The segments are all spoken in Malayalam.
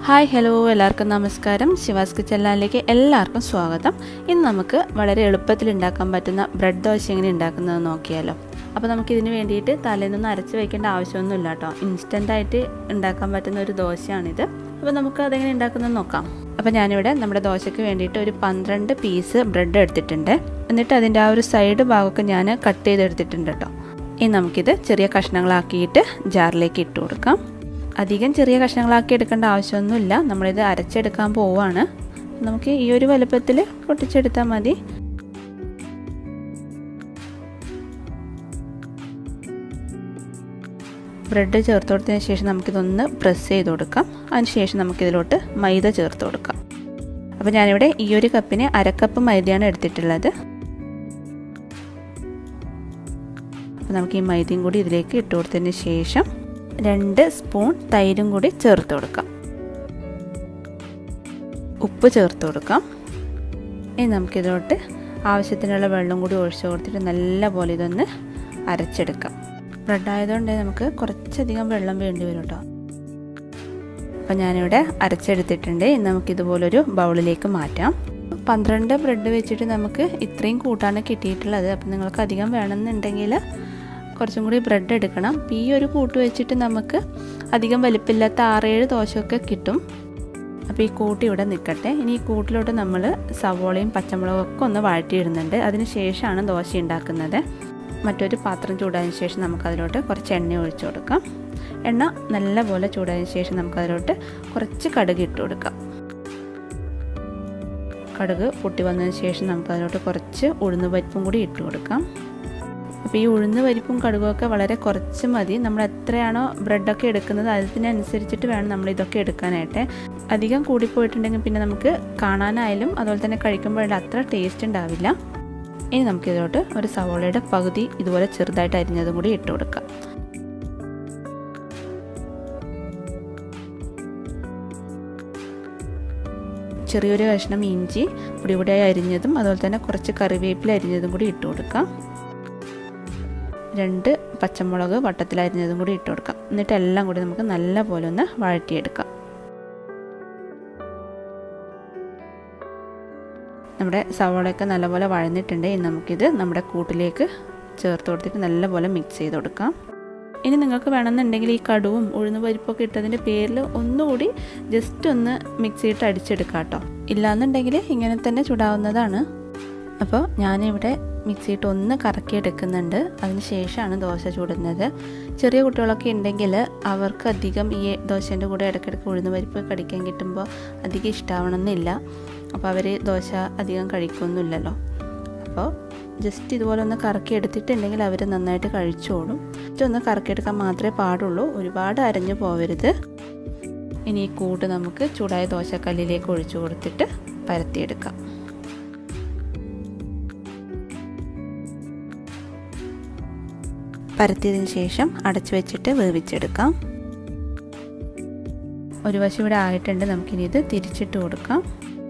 ഹായ് ഹലോ എല്ലാവർക്കും നമസ്കാരം ശിവാസ് കിച്ചനിലേക്ക് എല്ലാവർക്കും സ്വാഗതം ഇന്ന് നമുക്ക് വളരെ എളുപ്പത്തിൽ ഉണ്ടാക്കാൻ പറ്റുന്ന ബ്രെഡ് ദോശ എങ്ങനെ ഉണ്ടാക്കുന്നത് നോക്കിയാലോ അപ്പോൾ നമുക്ക് ഇതിന് വേണ്ടിയിട്ട് തലേന്നൊന്നും അരച്ച് വയ്ക്കേണ്ട ആവശ്യമൊന്നുമില്ല കേട്ടോ ഇൻസ്റ്റൻ്റായിട്ട് ഉണ്ടാക്കാൻ പറ്റുന്ന ഒരു ദോശയാണിത് അപ്പോൾ നമുക്ക് അതെങ്ങനെ ഉണ്ടാക്കുന്നത് നോക്കാം അപ്പോൾ ഞാനിവിടെ നമ്മുടെ ദോശയ്ക്ക് വേണ്ടിയിട്ട് ഒരു പന്ത്രണ്ട് പീസ് ബ്രെഡ് എടുത്തിട്ടുണ്ട് എന്നിട്ട് അതിൻ്റെ ആ ഒരു സൈഡ് ഭാഗമൊക്കെ ഞാൻ കട്ട് ചെയ്തെടുത്തിട്ടുണ്ട് കേട്ടോ ഇനി നമുക്കിത് ചെറിയ കഷ്ണങ്ങളാക്കിയിട്ട് ജാറിലേക്ക് ഇട്ട് കൊടുക്കാം അധികം ചെറിയ കഷ്ണങ്ങളാക്കി എടുക്കേണ്ട ആവശ്യമൊന്നുമില്ല നമ്മളിത് അരച്ചെടുക്കാൻ പോവുകയാണ് നമുക്ക് ഈ ഒരു വലുപ്പത്തിൽ പൊട്ടിച്ചെടുത്താൽ മതി ബ്രെഡ് ചേർത്ത് കൊടുത്തതിന് ശേഷം നമുക്കിതൊന്ന് പ്രസ് ചെയ്ത് കൊടുക്കാം അതിനുശേഷം നമുക്കിതിലോട്ട് മൈദ ചേർത്ത് കൊടുക്കാം അപ്പോൾ ഞാനിവിടെ ഈ ഒരു കപ്പിന് അരക്കപ്പ് മൈദയാണ് എടുത്തിട്ടുള്ളത് അപ്പോൾ നമുക്ക് ഈ മൈദയും കൂടി ഇതിലേക്ക് ഇട്ട് കൊടുത്തതിന് ശേഷം രണ്ട് സ്പൂൺ തൈരും കൂടി ചേർത്ത് കൊടുക്കാം ഉപ്പ് ചേർത്ത് കൊടുക്കാം ഇനി നമുക്കിതിലോട്ട് ആവശ്യത്തിനുള്ള വെള്ളം കൂടി ഒഴിച്ചു കൊടുത്തിട്ട് നല്ലപോലെ ഇതൊന്ന് അരച്ചെടുക്കാം ബ്രെഡ് ആയതുകൊണ്ട് നമുക്ക് കുറച്ചധികം വെള്ളം വേണ്ടി വരും കേട്ടോ അപ്പം ഞാനിവിടെ അരച്ചെടുത്തിട്ടുണ്ട് ഇനി നമുക്കിതുപോലൊരു ബൗളിലേക്ക് മാറ്റാം പന്ത്രണ്ട് ബ്രെഡ് വെച്ചിട്ട് നമുക്ക് ഇത്രയും കൂട്ടാണ് കിട്ടിയിട്ടുള്ളത് അപ്പം നിങ്ങൾക്ക് അധികം വേണമെന്നുണ്ടെങ്കിൽ കുറച്ചും കൂടി ബ്രെഡ് എടുക്കണം ഈ ഒരു കൂട്ട് വെച്ചിട്ട് നമുക്ക് അധികം വലിപ്പില്ലാത്ത ആറേഴ് ദോശയൊക്കെ കിട്ടും അപ്പോൾ ഈ കൂട്ട് ഇവിടെ നിൽക്കട്ടെ ഇനി ഈ കൂട്ടിലോട്ട് നമ്മൾ സവോളയും പച്ചമുളകും ഒക്കെ ഒന്ന് വഴറ്റിയിടുന്നുണ്ട് അതിന് ശേഷമാണ് ദോശ ഉണ്ടാക്കുന്നത് മറ്റൊരു പാത്രം ചൂടായതിനു ശേഷം നമുക്കതിലോട്ട് കുറച്ച് എണ്ണ ഒഴിച്ചു കൊടുക്കാം എണ്ണ നല്ലപോലെ ചൂടായതിനു ശേഷം നമുക്കതിലോട്ട് കുറച്ച് കടുക് ഇട്ട് കൊടുക്കാം കടുക് പൊട്ടി വന്നതിന് ശേഷം നമുക്കതിലോട്ട് കുറച്ച് ഉഴുന്ന് പരിപ്പും കൂടി ഇട്ട് കൊടുക്കാം അപ്പോൾ ഈ ഉഴുന്ന് പരിപ്പും കടുകൊക്കെ വളരെ കുറച്ച് മതി നമ്മൾ എത്രയാണോ ബ്രെഡൊക്കെ എടുക്കുന്നത് അതിനനുസരിച്ചിട്ട് വേണം നമ്മൾ ഇതൊക്കെ എടുക്കാനായിട്ട് അധികം കൂടിപ്പോയിട്ടുണ്ടെങ്കിൽ പിന്നെ നമുക്ക് കാണാനായാലും അതുപോലെ തന്നെ കഴിക്കുമ്പോഴും അത്ര ടേസ്റ്റ് ഉണ്ടാവില്ല ഇനി നമുക്കിതിലോട്ട് ഒരു സവോളയുടെ പകുതി ഇതുപോലെ ചെറുതായിട്ട് അരിഞ്ഞതും കൂടി ഇട്ട് കൊടുക്കാം ചെറിയൊരു കഷ്ണം ഇഞ്ചി പൊടി പൊടിയായി അരിഞ്ഞതും അതുപോലെ തന്നെ കുറച്ച് കറിവേപ്പില അരിഞ്ഞതും കൂടി ഇട്ട് കൊടുക്കാം രണ്ട് പച്ചമുളക് വട്ടത്തിൽ അരിഞ്ഞതും കൂടി ഇട്ട് കൊടുക്കാം എന്നിട്ട് എല്ലാം കൂടി നമുക്ക് നല്ല പോലെ ഒന്ന് വഴറ്റിയെടുക്കാം നമ്മുടെ സവോളയൊക്കെ നല്ലപോലെ വഴന്നിട്ടുണ്ട് ഇനി നമുക്കിത് നമ്മുടെ കൂട്ടിലേക്ക് ചേർത്ത് കൊടുത്തിട്ട് നല്ലപോലെ മിക്സ് ചെയ്ത് കൊടുക്കാം ഇനി നിങ്ങൾക്ക് വേണമെന്നുണ്ടെങ്കിൽ ഈ കടുവും ഉഴുന്ന് പരിപ്പൊക്കെ ഇട്ടതിൻ്റെ പേരിൽ ഒന്നുകൂടി ജസ്റ്റ് ഒന്ന് മിക്സ് ചെയ്തിട്ട് അടിച്ചെടുക്കാം കേട്ടോ ഇല്ലാന്നുണ്ടെങ്കിൽ ഇങ്ങനെ തന്നെ ചുടാവുന്നതാണ് അപ്പോൾ ഞാനിവിടെ മിക്സിയിട്ട് ഒന്ന് കറക്കിയെടുക്കുന്നുണ്ട് അതിന് ശേഷമാണ് ദോശ ചൂടുന്നത് ചെറിയ കുട്ടികളൊക്കെ ഉണ്ടെങ്കിൽ അവർക്ക് അധികം ഈ ദോശേൻ്റെ കൂടെ ഇടയ്ക്കിടയ്ക്ക് ഉഴുന്ന് പരിപ്പ് കടിക്കാൻ കിട്ടുമ്പോൾ അധികം ഇഷ്ടമാവണമെന്നില്ല അപ്പോൾ അവർ ദോശ അധികം കഴിക്കൊന്നുമില്ലല്ലോ അപ്പോൾ ജസ്റ്റ് ഇതുപോലെ ഒന്ന് കറക്കി എടുത്തിട്ടുണ്ടെങ്കിൽ അവർ നന്നായിട്ട് കഴിച്ചോളും ജസ്റ്റ് ഒന്ന് കറക്കിയെടുക്കാൻ മാത്രമേ പാടുള്ളൂ ഒരുപാട് അരഞ്ഞു പോവരുത് ഇനി ഈ കൂട്ട് നമുക്ക് ചൂടായ ദോശക്കല്ലിലേക്ക് ഒഴിച്ചു കൊടുത്തിട്ട് പരത്തിയെടുക്കാം പരത്തിയതിന് ശേഷം അടച്ചു വെച്ചിട്ട് വേവിച്ചെടുക്കാം ഒരു വശം ഇവിടെ ആയിട്ടുണ്ട് നമുക്കിനി ഇത് തിരിച്ചിട്ട് കൊടുക്കാം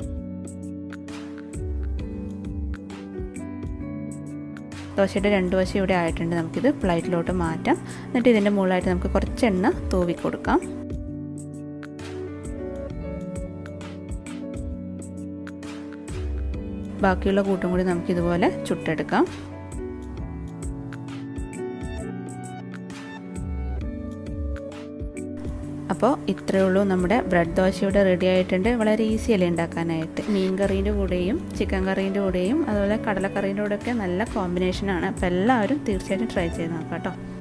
ദോശയുടെ രണ്ട് വശം ഇവിടെ ആയിട്ടുണ്ട് നമുക്കിത് പ്ലേറ്റിലോട്ട് മാറ്റാം എന്നിട്ട് ഇതിൻ്റെ മുകളിലായിട്ട് നമുക്ക് കുറച്ച് എണ്ണ തൂവി കൊടുക്കാം ബാക്കിയുള്ള കൂട്ടും കൂടി നമുക്കിതുപോലെ ചുട്ടെടുക്കാം അപ്പോൾ ഇത്രയേ ഉള്ളൂ നമ്മുടെ ബ്രെഡ് ദോശ ഇവിടെ റെഡി ആയിട്ടുണ്ട് വളരെ ഈസി അല്ലേ ഉണ്ടാക്കാനായിട്ട് മീൻ കറീൻ്റെ കൂടെയും ചിക്കൻ കറീൻ്റെ കൂടെയും അതുപോലെ കടലക്കറീൻ്റെ കൂടെയൊക്കെ നല്ല കോമ്പിനേഷനാണ് അപ്പോൾ എല്ലാവരും തീർച്ചയായിട്ടും ട്രൈ ചെയ്ത് നോക്കാം കേട്ടോ